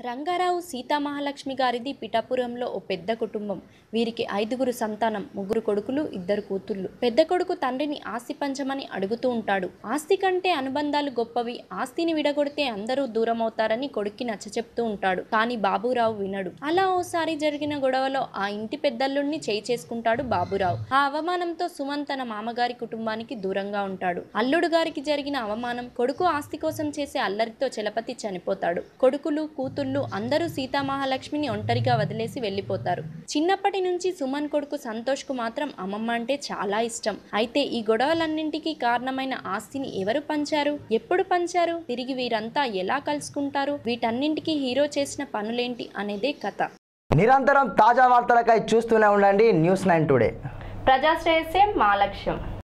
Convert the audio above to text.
రంగారావు సీతామహాలక్ష్మి గారిది పిఠాపురంలో ఓ పెద్ద కుటుంబం వీరికి ఐదుగురు సంతానం ముగ్గురు కొడుకులు ఇద్దరు కూతుళ్ళు పెద్ద కొడుకు తండ్రిని ఆస్తి పంచమని అడుగుతూ ఉంటాడు ఆస్తి కంటే అనుబంధాలు గొప్పవి ఆస్తిని విడగొడితే అందరూ దూరం అవుతారని కొడుక్కి నచ్చచెప్తూ ఉంటాడు కానీ బాబురావు వినడు అలా ఓసారి జరిగిన గొడవలో ఆ ఇంటి పెద్దల్లుణ్ణి చేయి చేసుకుంటాడు బాబురావు ఆ అవమానంతో సుమన్ తన మామగారి కుటుంబానికి దూరంగా ఉంటాడు అల్లుడు గారికి జరిగిన అవమానం కొడుకు ఆస్తి కోసం చేసే అల్లరితో చలపతి చనిపోతాడు కొడుకులు కూతుళ్ళు అందరూ సీతామహాలక్ష్మిని ఒంటరిగా వదిలేసి వెళ్ళిపోతారు చిన్నప్పటి నుంచి సుమన్ కొడుకు సంతోష్కు మాత్రం అమ్మమ్మ అంటే చాలా ఇష్టం అయితే ఈ గొడవలన్నింటికీ కారణమైన ఆస్తిని ఎవరు పంచారు ఎప్పుడు పంచారు తిరిగి వీరంతా ఎలా కలుసుకుంటారు వీటన్నింటికీ హీరో చేసిన పనులేంటి అనేదే కథ నిరంతరం తాజా వార్తలకై చూస్తూనే ఉండండి న్యూస్ నైన్ టుడే ప్రజాశ్రేయస్సే మా లక్ష్యం